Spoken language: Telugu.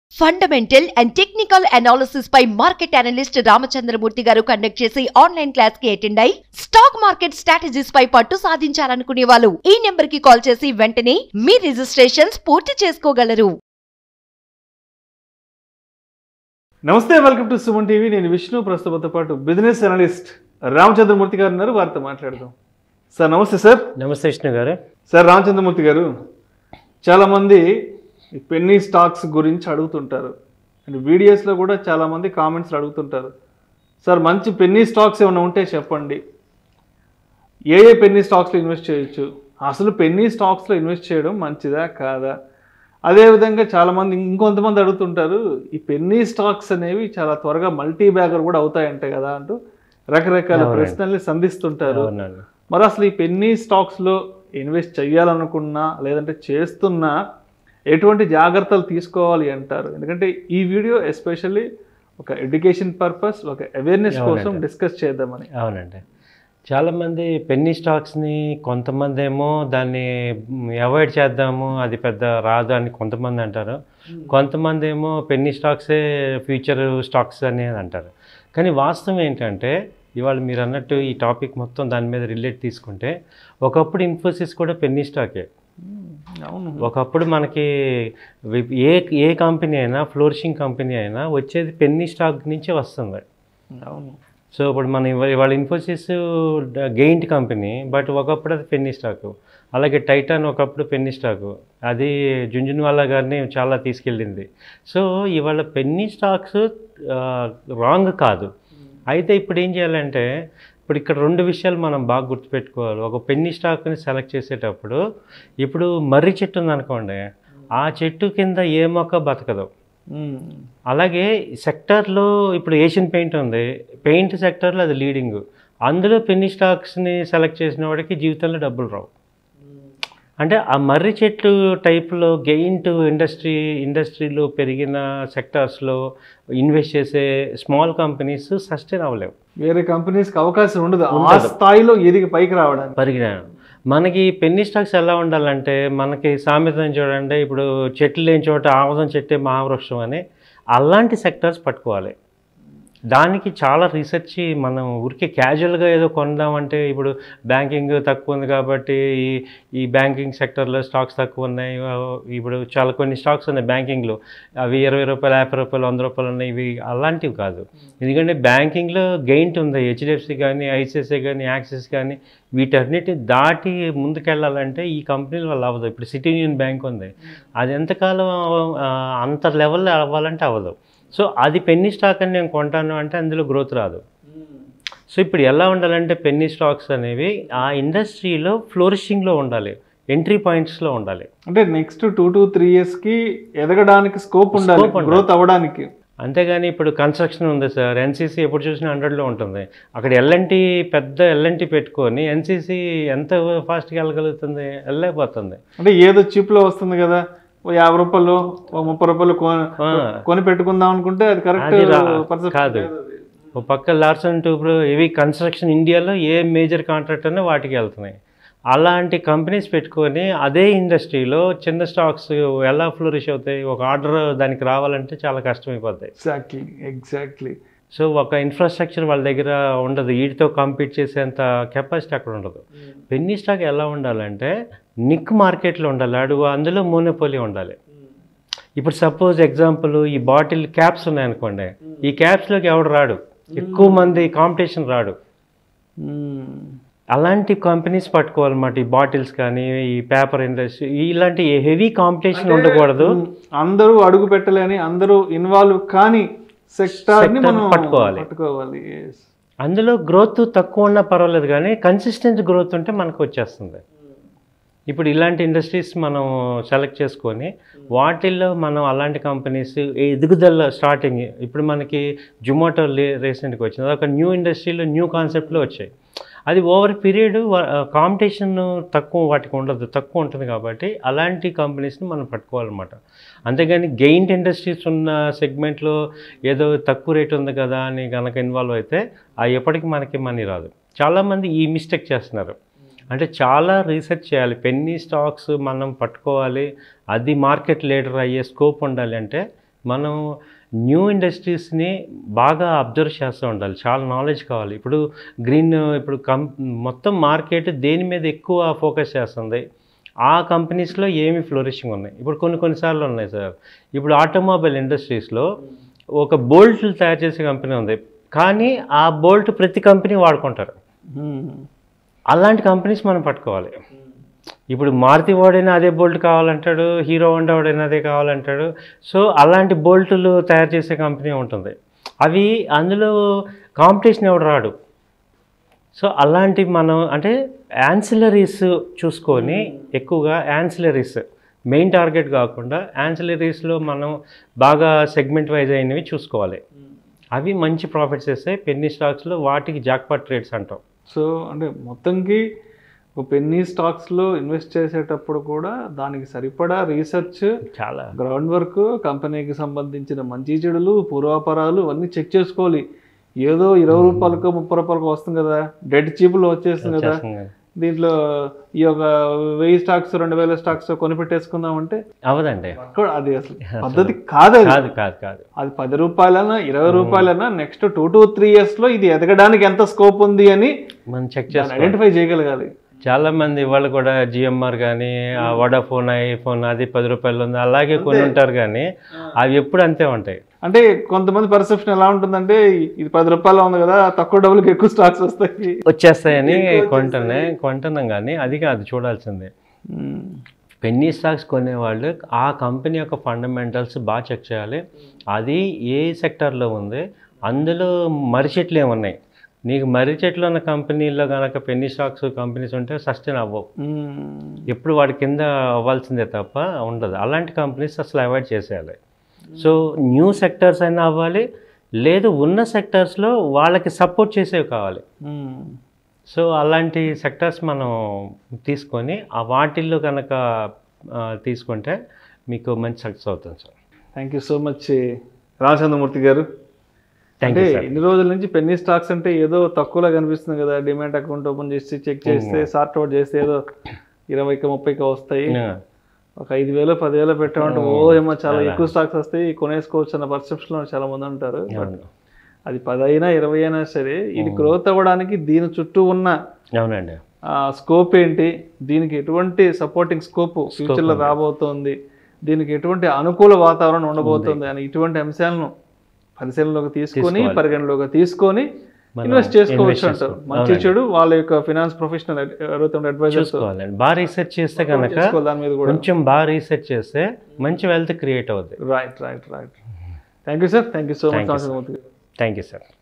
ఫండమెంటల్ అండ్ టెక్నికల్ అనాలిసిస్ పై market analyst Ramachandramurthy garu conduct చేసి ఆన్లైన్ క్లాస్ కి అటెండ్ అయి స్టాక్ మార్కెట్ స్ట్రాటజీస్ పై పట్టు సాధించాలనుకునే వాళ్ళు ఈ నెంబర్ కి కాల్ చేసి వెంటనే మీ రిజిస్ట్రేషన్స్ పూర్తి చేసుకోగలరు నమస్తే వెల్కమ్ టు సుమన్ టీవీ నేను విష్ణు ప్రస్తుతంతో పాటు బిజినెస్ అనలిస్ట్ రామచంద్రమూర్తి గారు ఉన్నారు వారితో మాట్లాడదాం సార్ నమస్తే సార్ నమస్తే విష్ణు గారు సార్ రామచంద్రమూర్తి గారు చాలామంది ఈ పెన్నీ స్టాక్స్ గురించి అడుగుతుంటారు అండ్ వీడియోస్లో కూడా చాలామంది కామెంట్స్ అడుగుతుంటారు సార్ మంచి పెన్నీ స్టాక్స్ ఏమైనా ఉంటే చెప్పండి ఏ ఏ పెన్నీ స్టాక్స్లో ఇన్వెస్ట్ చేయొచ్చు అసలు పెన్నీ స్టాక్స్లో ఇన్వెస్ట్ చేయడం మంచిదా కాదా అదేవిధంగా చాలామంది ఇంకొంతమంది అడుగుతుంటారు ఈ పెన్నీ స్టాక్స్ అనేవి చాలా త్వరగా మల్టీ బ్యాగర్ కూడా అవుతాయంట కదా అంటూ రకరకాల అవునండి. ప్రశ్నల్ని సంధిస్తుంటారు అవునండి మరి అసలు ఈ పెన్నీ స్టాక్స్లో ఇన్వెస్ట్ చేయాలనుకున్నా లేదంటే చేస్తున్నా ఎటువంటి జాగ్రత్తలు తీసుకోవాలి అంటారు ఎందుకంటే ఈ వీడియో ఎస్పెషల్లీ ఒక ఎడ్యుకేషన్ పర్పస్ ఒక అవేర్నెస్ కోసం అవునండి. డిస్కస్ చేద్దామని అవునండి చాలామంది పెన్నీ స్టాక్స్ని కొంతమంది ఏమో దాన్ని అవాయిడ్ చేద్దాము అది పెద్ద రాదు అని కొంతమంది అంటారు కొంతమంది ఏమో పెన్నీ స్టాక్సే ఫ్యూచర్ స్టాక్స్ అనేది అంటారు కానీ వాస్తవం ఏంటంటే ఇవాళ మీరు అన్నట్టు ఈ టాపిక్ మొత్తం దాని మీద రిలేట్ తీసుకుంటే ఒకప్పుడు ఇన్ఫోసిస్ కూడా పెన్నీ స్టాకే అవును ఒకప్పుడు మనకి వి- ఏ ఏ కంపెనీ అయినా ఫ్లోరిషింగ్ కంపెనీ అయినా వచ్చేది పెన్నీ స్టాక్ నుంచే వస్తుంది అవును సో ఇప్పుడు మన ఇవ- ఇవాళ ఇన్ఫోసిస్ గెయింట్ కంపెనీ బట్ ఒకప్పుడు అది పెన్నీ స్టాక్ అలాగే టైటాన్ ఒకప్పుడు పెన్నీ స్టాక్ అది జుంజున్వాలా గారిని చాలా తీసుకెళ్ళింది సో ఇవాళ పెన్నీ స్టాక్స్ రాంగ్ కాదు అయితే ఇప్పుడు ఏం చేయాలంటే ఇప్పుడు ఇక్కడ రెండు విషయాలు మనం బాగా గుర్తుపెట్టుకోవాలి ఒక పెన్నీ స్టాక్ని సెలెక్ట్ చేసేటప్పుడు ఇప్పుడు మర్రి చెట్టు ఉందనుకోండి ఆ చెట్టు కింద ఏ మొక్క బతకదు మ్మ్. అలాగే సెక్టార్లో ఇప్పుడు ఏషియన్ పెయింట్ ఉంది పెయింట్ సెక్టార్లో అది లీడింగ్ అందులో పెన్నీ స్టాక్స్ని సెలెక్ట్ చేసిన వాడికి జీవితంలో డబ్బులు రావు అంటే ఆ మర్రి చెట్లు టైప్లో గెయింట్ ఇండస్ట్రీ ఇండస్ట్రీలో పెరిగిన సెక్టార్స్లో ఇన్వెస్ట్ చేసే స్మాల్ కంపెనీస్ సస్టైన్ అవ్వలేవు వేరే కంపెనీస్కి అవకాశం ఉండదు ఆ ఉండదు. స్థాయిలో ఎదిగి పైకి రావడానికి పరిజ్ఞానం మనకి పెన్నీ స్టాక్స్ ఎలా ఉండాలంటే మనకి సామెతం చూడండి ఇప్పుడు చెట్లు లేని చోట ఆముదం చెట్టే మహావృక్షం అని అలాంటి సెక్టర్స్ పట్టుకోవాలి దానికి చాలా రీసెర్చ్ మనం ఊరికే క్యాజువల్గా ఏదో కొందామంటే ఇప్పుడు బ్యాంకింగ్ తక్కువ ఉంది కాబట్టి ఈ ఈ బ్యాంకింగ్ సెక్టర్లో స్టాక్స్ తక్కువ ఉన్నాయి ఆ, ఇప్పుడు చాలా కొన్ని స్టాక్స్ ఉన్నాయి బ్యాంకింగ్లో అవి ఇరవై రూపాయలు యాభై రూపాయలు వంద రూపాయలు ఉన్నాయి ఇవి అలాంటివి కాదు ఎందుకంటే బ్యాంకింగ్లో గెయింట్ ఉంది హెచ్డిఎఫ్సి కానీ ఐసిఐసిఐ కానీ యాక్సిస్ కానీ వీటన్నిటి దాటి ముందుకెళ్ళాలంటే ఈ కంపెనీల వల్ల అవ్వదు ఇప్పుడు సిటీ యూనియన్ బ్యాంక్ ఉంది అది ఎంతకాలం ఆ, అంత లెవెల్లో అవ్వాలంటే అవ్వదు సో అది పెన్నీ స్టాక్ అని నేను కొంటాను అంటే అందులో గ్రోత్ రాదు సో ఇప్పుడు ఎలా ఉండాలంటే పెన్నీ స్టాక్స్ అనేవి ఆ ఇండస్ట్రీలో ఫ్లోరిషింగ్లో ఉండాలి ఎంట్రీ పాయింట్స్లో ఉండాలి అంటే నెక్స్ట్ టూ టు త్రీ ఇయర్స్కి ఎదగడానికి స్కోప్ ఉండాలి Scope ఉండాలి. గ్రోత్ అవ్వడానికి అంతేగాని ఇప్పుడు కన్స్ట్రక్షన్ ఉంది సార్ ఎన్సీసీ ఎప్పుడు చూసినా హండ్రెడ్లో ఉంటుంది అక్కడ ఎల్ఎన్టీ పెద్ద ఎల్ఎన్టీ పెట్టుకొని ఎన్సీసీ ఎంత ఫాస్ట్గా వెళ్ళగలుగుతుంది వెళ్ళలేకపోతుంది అంటే ఏదో చిప్ లో వస్తుంది కదా ఓ యాభై రూపాయలు ఓ ముప్పై రూపాయలు కొని ఆ. కొని పెట్టుకుందాం అనుకుంటే అది కరెక్ట్ అది రా- కాదు. ఓ పక్క లార్సన్ ట్యూబ్లో ఇవి కన్స్ట్రక్షన్ ఇండియాలో ఏ మేజర్ కాంట్రాక్ట్ అన్నా వాటికి వెళ్తున్నాయి అలాంటి కంపెనీస్ పెట్టుకొని అదే ఇండస్ట్రీలో చిన్న స్టాక్స్ ఎలా ఫ్లోరిష్ అవుతాయి ఒక ఆర్డర్ దానికి రావాలంటే చాలా కష్టమైపోతాయి ఎగ్జాక్ట్లీ ఎగ్జాక్ట్లీ సో ఒక ఇన్ఫ్రాస్ట్రక్చర్ వాళ్ళ దగ్గర ఉండదు వీటితో కాంపీట్ చేసేంత కెపాసిటీ అక్కడ ఉండదు పెన్నీ స్టాక్ ఎలా ఉండాలంటే నిక్ మార్కెట్లో ఉండాలి అడుగు అందులో మోనోపోలి ఉండాలి ఇప్పుడు సపోజ్ ఎగ్జాంపుల్ ఈ బాటిల్ క్యాప్స్ ఉన్నాయనుకోండి ఈ క్యాప్స్లోకి ఎవడు రాడు ఎక్కువ మంది కాంపిటీషన్ రాడు అలాంటి కంపెనీస్ పట్టుకోవాలన్నమాట ఈ బాటిల్స్ కానీ ఈ పేపర్ ఇండస్ట్రీ ఇలాంటి హెవీ కాంపిటీషన్ ఉండకూడదు అందరూ అడుగు పెట్టలేని అందరూ ఇన్వాల్వ్ కానీ సెక్టార్ ని Sector మనం పట్టుకోవాలి. పట్టుకోవాలి yes. అందులో గ్రోత్ తక్కువ ఉన్నా పర్వాలేదు కానీ కన్సిస్టెంట్ గ్రోత్ ఉంటే మనకు వచ్చేస్తుంది ఇప్పుడు ఇలాంటి ఇండస్ట్రీస్ మనం సెలెక్ట్ చేసుకొని వాటిల్లో మనం అలాంటి కంపెనీస్ ఎదుగుదల స్టార్టింగ్ ఇప్పుడు మనకి జొమాటో రీసెంట్గా వచ్చింది అదొక న్యూ ఇండస్ట్రీలో న్యూ కాన్సెప్ట్లో వచ్చాయి అది ఓవర్ పీరియడ్ కాంపిటీషన్ తక్కువ వాటికి ఉండదు తక్కువ ఉంటుంది కాబట్టి అలాంటి కంపెనీస్ని మనం పట్టుకోవాలన్నమాట అంతేగాని గెయింట్ ఇండస్ట్రీస్ ఉన్న సెగ్మెంట్లో ఏదో తక్కువ రేట్ ఉంది కదా అని కనుక ఇన్వాల్వ్ అయితే ఆ ఎప్పటికీ మనకి మనీ రాదు చాలామంది ఈ మిస్టేక్ చేస్తున్నారు అంటే చాలా రీసెర్చ్ చేయాలి పెన్నీ స్టాక్స్ మనం పట్టుకోవాలి అది మార్కెట్ లీడర్ అయ్యే స్కోప్ ఉండాలి అంటే మనం న్యూ ఇండస్ట్రీస్ని బాగా అబ్జర్వ్ చేస్తూ ఉండాలి చాలా నాలెడ్జ్ కావాలి ఇప్పుడు గ్రీన్ ఇప్పుడు కం మొత్తం మార్కెట్ దేని మీద ఎక్కువ ఫోకస్ చేస్తుంది ఆ కంపెనీస్లో ఏమి ఫ్లోరిషింగ్ ఉన్నాయి ఇప్పుడు కొన్ని కొన్నిసార్లు ఉన్నాయి సార్ ఇప్పుడు ఆటోమొబైల్ ఇండస్ట్రీస్లో ఒక బోల్ట్లు తయారు చేసే కంపెనీ ఉంది కానీ ఆ బోల్ట్ ప్రతి కంపెనీ వాడుకుంటారు అలాంటి కంపెనీస్ మనం పట్టుకోవాలి ఇప్పుడు మారుతి వాడైనా అదే బోల్ట్ కావాలంటాడు హీరో హోండా వాడైనా అదే కావాలంటాడు సో అలాంటి బోల్టులు తయారు చేసే కంపెనీ ఉంటుంది అవి అందులో కాంపిటీషన్ ఎవడు రాడు సో అలాంటి మనం అంటే యాన్సిలరీస్ చూసుకొని ఎక్కువగా యాన్సిలరీస్ మెయిన్ టార్గెట్ కాకుండా యాన్సిలరీస్లో మనం బాగా సెగ్మెంట్ వైజ్ అయినవి చూసుకోవాలి అవి మంచి ప్రాఫిట్స్ ఇస్తాయి పెన్నీ స్టాక్స్లో వాటికి జాక్పాట్ రేట్స్ అంటాం సో అంటే మొత్తంకి ఒక పెన్నీ స్టాక్స్లో ఇన్వెస్ట్ చేసేటప్పుడు కూడా దానికి సరిపడా రీసెర్చ్ చాలా గ్రౌండ్ వర్క్ కంపెనీకి సంబంధించిన మంచి చెడులు పూర్వాపరాలు అన్నీ చెక్ చేసుకోవాలి ఏదో ఇరవై రూపాయలకు ముప్పై రూపాయలకు వస్తుంది కదా డెడ్ చీపులో వచ్చేస్తుంది కదా చేస్తుంది. దీంట్లో ఈ ఒక వెయ్యి స్టాక్స్ రెండు వేల స్టాక్స్ కొనిపెట్టేసుకుందాం అంటే అవదండి కూడా అది అసలు పద్ధతి కాదు అది. కాదు కాదు కాదు అది పది రూపాయలైనా ఇరవై రూపాయలైనా next two to three years లో ఇది ఎదగడానికి ఎంత స్కోప్ ఉంది అని మనం చెక్ దాన్ని చేసుకోవాలి ఐడెంటిఫై చేయగలగాలి చాలా మంది వాళ్ళు కూడా జిఎంఆర్ కానీ ఆ వడాఫోన్ ఐఫోన్ అది పది రూపాయలు ఉంది అలాగే కొని ఉంటారు కానీ అవి ఎప్పుడు అంతే ఉంటాయి అంటే కొంతమంది పర్సెప్షన్ ఎలా ఉంటుందంటే ఇది పది రూపాయలు ఉంది కదా తక్కువ డబ్బులకి ఎక్కువ స్టాక్స్ వస్తాయి వచ్చేస్తాయని కొంటనే కొంటున్నాం కానీ అది కాదు చూడాల్సిందే పెన్నీ స్టాక్స్ కొనేవాళ్ళు ఆ కంపెనీ యొక్క ఫండమెంటల్స్ బాగా చెక్ చేయాలి అది ఏ సెక్టార్లో ఉంది అందులో మర్రి చెట్లు ఏమున్నాయి నీకు మర్రి చెట్లు ఉన్న కంపెనీలో కనుక పెన్నీ స్టాక్స్ కంపెనీస్ ఉంటే సస్టైన్ అవ్వవు ఎప్పుడు వాడి కింద అవ్వాల్సిందే తప్ప ఉండదు అలాంటి కంపెనీస్ అసలు అవాయిడ్ చేసేయాలి సో న్యూ సెక్టర్స్ అయినా అవ్వాలి లేదు ఉన్న సెక్టర్స్లో వాళ్ళకి సపోర్ట్ చేసేవి కావాలి సో అలాంటి సెక్టర్స్ మనం తీసుకొని ఆ వాటిల్లో కనుక ఆ, తీసుకుంటే మీకు మంచి సక్సెస్ అవుతుంది sir thank you so much Ramachandramurthy గారు థ్యాంక్ అంటే యూ సార్ ఇన్ని రోజుల నుంచి పెన్నీ స్టాక్స్ అంటే ఏదో తక్కువలో కనిపిస్తుంది కదా డిమాట్ అకౌంట్ ఓపెన్ చేసి చెక్ చేస్తే సార్ట్ అవుట్ చేస్తే ఏదో ఇరవైకి ముప్పైకి వస్తాయి ఒక ఐదు వేలు పదివేలు పెట్టామంటే ఓ ఏమో చాలా ఎక్కువ స్టాక్స్ వస్తాయి కొనేసుకోవచ్చు అన్న పర్సెప్షన్ లో చాలా మంది ఉంటారు బట్ అది పది అయినా ఇరవై అయినా సరే ఇది గ్రోత్ అవ్వడానికి దీని చుట్టూ ఉన్న అవునండి స్కోప్ ఏంటి దీనికి ఎటువంటి సపోర్టింగ్ స్కోప్ ఫ్యూచర్ లో రాబోతోంది దీనికి ఎటువంటి అనుకూల వాతావరణం ఉండబోతోంది అని ఇటువంటి అంశాలను పరిశీలనలోకి తీసుకొని పరిగణలోకి తీసుకొని మనం ఇన్వెస్ట్ చేసుకోవచ్చు invest అంటారు చేసుకో- మంచి చెడు వాళ్ళ యొక్క ఫినాన్స్ ప్రొఫెషనల్ ఎవరైతే అడ్వైజర్స్ చూసుకోవాలండి బాగా రీసెర్చ్ చేస్తే కనుక చేసుకోవాలి దాని మీద కూడా కొంచెం బాగా రీసెర్చ్ చేస్తే మంచి వెల్త్ క్రియేట్ అవుద్ది right right right thank you sir thank you so much Thank you, sir. Thank you sir